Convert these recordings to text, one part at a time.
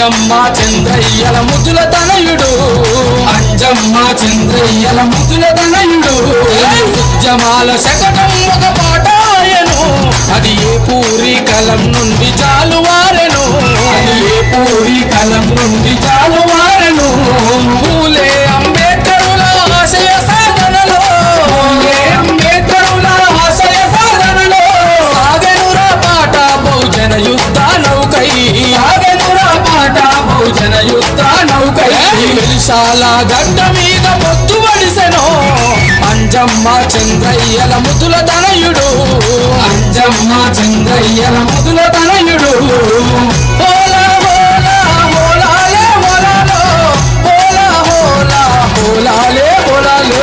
అంజమ్మ చంద్రయ్యల ముద్దుల తనయుడు అంజమ్మ చంద్రయ్యల ముద్దుల తనయుడు ఉద్యమాల శకటం ఒక పాట ఆయను అది ఏ పూరి కలం నుండి చాలు వారెను అది ఏ పూరి కలం నుండి చాలు వారెను పూలే అంబేద్కరుల ఆశయ సాధనలో పూలే అంబేద్కరుల ఆశయ సాధనలో సాగెనురా పాట బహుజన యుద్ధ నౌకై సాగెనురా పాట బహుజన యుద్ధ నౌకై విశాల గడ్డ మీద పొత్తు వడిసెను అంజమ్మ చంద్రయ్యల ముదుల తనయుడు అంజమ్మ చంద్రయ్యల ముదుల తనయుడు హోలా హోలా హోలాలే హోలాలో హోలా హోలా హోలాలే హోలాలో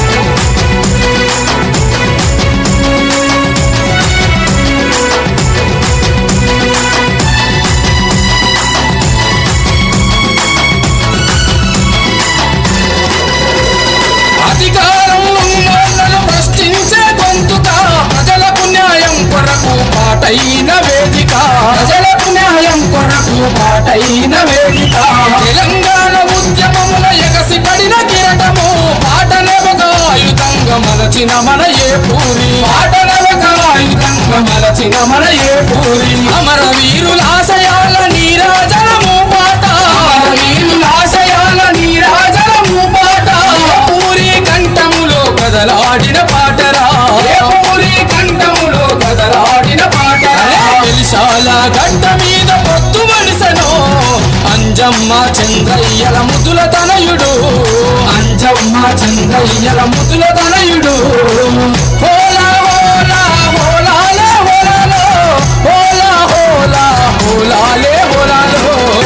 అధికారం ఉన్నోళ్ళను ప్రశ్నించే గొంతుక ప్రజలకు న్యాయం కొరకు పాటైన వేదిక ప్రజలకు న్యాయం కొరకు పాటైన వేదిక తెలంగాణ ఉద్యమముల ఎగసి పడిన కిరటము పాటనవక ఆయుధంగా మలచిన మన ఏ పూరి పాటనవక ఆయుధంగా మలచిన మన ఏ పూరి అమర వీరుల ఆశయాల నీరాజనము పాట అమర వీరుల ఆశయాల నీరాజనము పాట పూరి కంఠములో కదలాడిన పాటరా పూరి కంఠములో కదలాడిన పాటరా విశాల గడ్డ మీద పొత్తు వడిసెను అంజమ్మ చంద్రయ్యల ముదుల తనయుడు అంజమ్మ చంద్రయ్యల ముదుల తనయుడు హోలా హోలా హోలాలే హోలాలో హోలా హోలా హోలాలే హోలాలో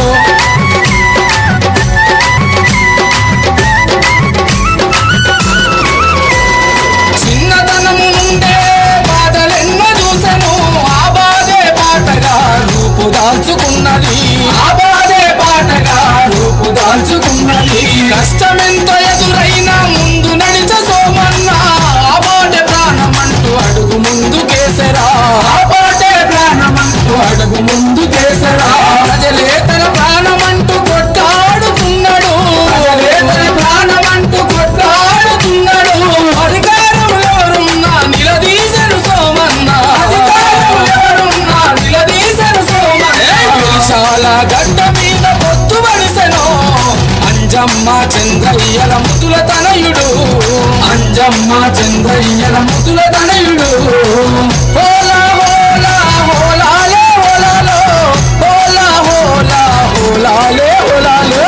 చిన్నతనము నుండే బాధలెన్నో చూసెను ఆ బాధే పాటగా రూపు దాల్చుకున్నది ఆ బాధే పాటగా రూపు దాల్చుకున్నది కష్టమెంత ఎదురైనా ముందు నడిచ సోమన్న ఆ బాటే ప్రాణమంటూ అడుగు ముందు కేసరా ఆ బాటే ప్రాణమంటూ అడుగు ముందు కేసరా ప్రజలే తన ప్రాణమంటూ కొట్టాడుతున్నాడు ప్రజలే తన ప్రాణమంటూ కొట్టాడుతున్నాడు అధికారంలో ఎవరున్నా నిలదీసెను సోమన్న అధికారంలో ఎవరున్నా నిలదీసెను సోమన్న విశాల గడ్డ మీద పొత్తు వడిసెను అంజమ్మ చంద్రయ్యల ముతుల తనయుడు అంజమ్మ చంద్రయ్యల ముతుల తనయుడు హోలా హోలా హోలాలే హోలాలో హోలా హోలా హోలాలే హోలాలో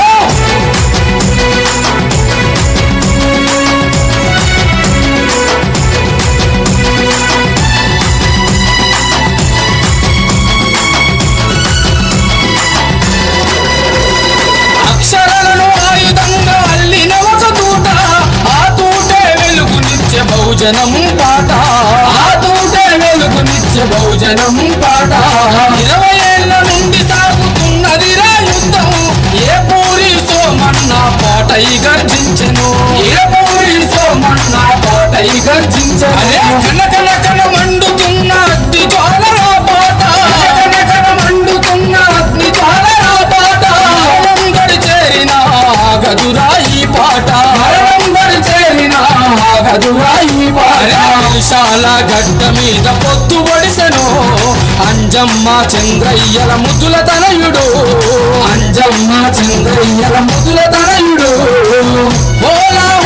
అక్షరాలను ఆయుధంగా అల్లిన ఒక తూట ఆ తూటే వెలుగునిచ్చే బహుజనం పాట ఆ తూటే వెలుగునిచ్చే బహుజనం పాట ఇరవై ఏళ్ళ నుండి సాగుతున్నది రా యుద్ధం ఏ పూరి సోమన్న పాటై గర్జించెను ఏ పూరి సోమన్న పాటై గర్జించెను అదే కన కన కన మండుతున్న అగ్ని జ్వాలరా పాట కన కన మండుతున్న అగ్ని జ్వాలరా పాట మరణం గడి చేరిన గదురా ఈ పాట మరణం గడి చేరిన గదురా ఈ పాట విశాల గడ్డ మీద పొత్తు పొడిసెను అంజమ్మ చంద్రయ్యల ముద్దుల తనయుడు అంజమ్మ చంద్రయ్యల ముద్దుల తనయుడు హోలా